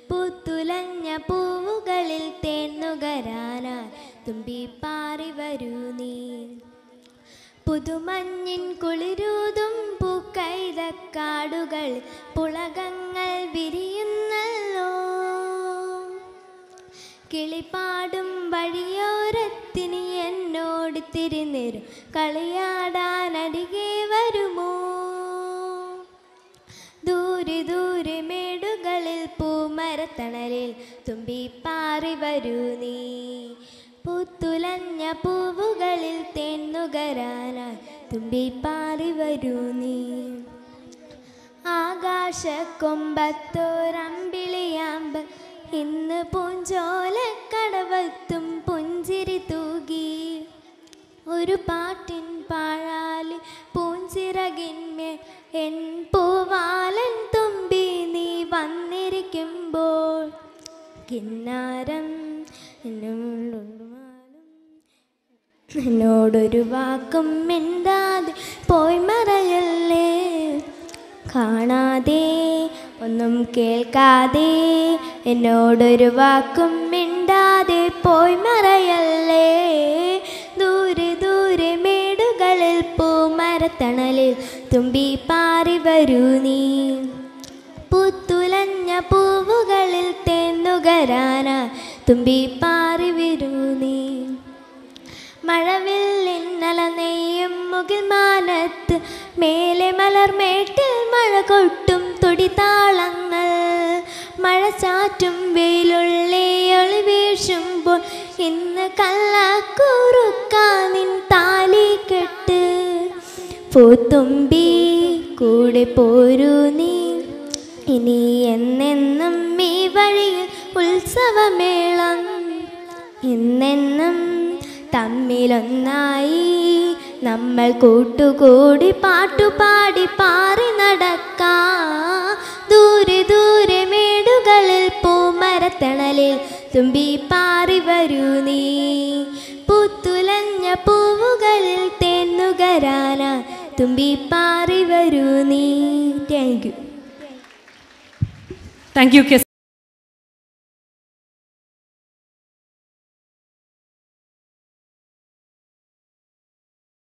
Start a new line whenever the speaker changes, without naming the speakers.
പൂത്തുലഞ്ഞ പൂവുകളിൽ തേന്നുകരാനായി തുമ്പി പാറി വരൂ നീ പുതുമഞ്ഞിൻ കുളിരൂതും പൂക്കൈതക്കാടുകൾ പുളകങ്ങൾ വിരിയുന്നല്ലോ കിളിപ്പാടും വഴിയോരത്തിന് എന്നോട് തിരിനിരും കളിയാടാൻ അരികെ വരുമോ ദൂരെ ദൂരെ മേടുകളിൽ പൂമരത്തണലിൽ തുമ്പി പാറി വരൂ നീ പൂത്തുലഞ്ഞ പൂവുകളിൽ തേന്നുകരാനായി തുമ്പി പാറി വരൂ നീ ആകാശക്കൊമ്പത്തോരമ്പിളിയാമ്പ് ഇന്ന് പൂഞ്ചോലക്കടവത്തും പുഞ്ചിരി തൂകി ഒരു പാട്ടിൻ പാഴാലി പൂഞ്ചിറകിന്മേൽ എൻ പൂവാലൻ തുമ്പി നീ വന്നിരിക്കുമ്പോൾ കിന്നാരം എന്നോടുമാലും എന്നോടൊരു വാക്കും മിണ്ടാതെ പോയി മറയല്ലേ കാണാതെ ഒന്നും കേൾക്കാതെ എന്നോടൊരു വാക്കും മിണ്ടാതെ പോയി മറയല്ലേ ദൂരെ ദൂരെ മേടുകളിൽ പൂമരത്തണലിൽ തുമ്പി പാറി വരൂ നീ പുത്തുലഞ്ഞ പൂവുകളിൽ തേന്നുകരാന തുമ്പി പാറി വരൂ നീ മഴവില്ലിന്നല നെയ്യും മുകിൽ മാനത്ത് മേലെ മലർമേട്ടിൽ മഴ കൊട്ടും തുടിതാളങ്ങൾ മഴ ചാറ്റും വെയിലുള്ളേ ഒളി വീശുമ്പോൾ ഇന്ന് കള്ളക്കുറുക്കാ നിൻ താലി കെട്ട് പൂത്തുമ്പി കൂടെ പോരൂ നീ ഇനി എന്നെന്നും ഈ വഴിയിൽ ഉത്സവമേളം എന്നെന്നും തമ്മിലൊന്നായി നമ്മൾ കൂട്ടുകൂടി പാട്ടുപാടി പാറി നടക്കാ ദൂരെ ദൂരെ മേടുകളിൽ പൂമരത്തണലിൽ തുമ്പി പാറി വരൂ നീ പൂത്തുലഞ്ഞ പൂവുകളിൽ തേന്നുകരാന തുമ്പി പാറി വരൂ നീ thank you
thank you K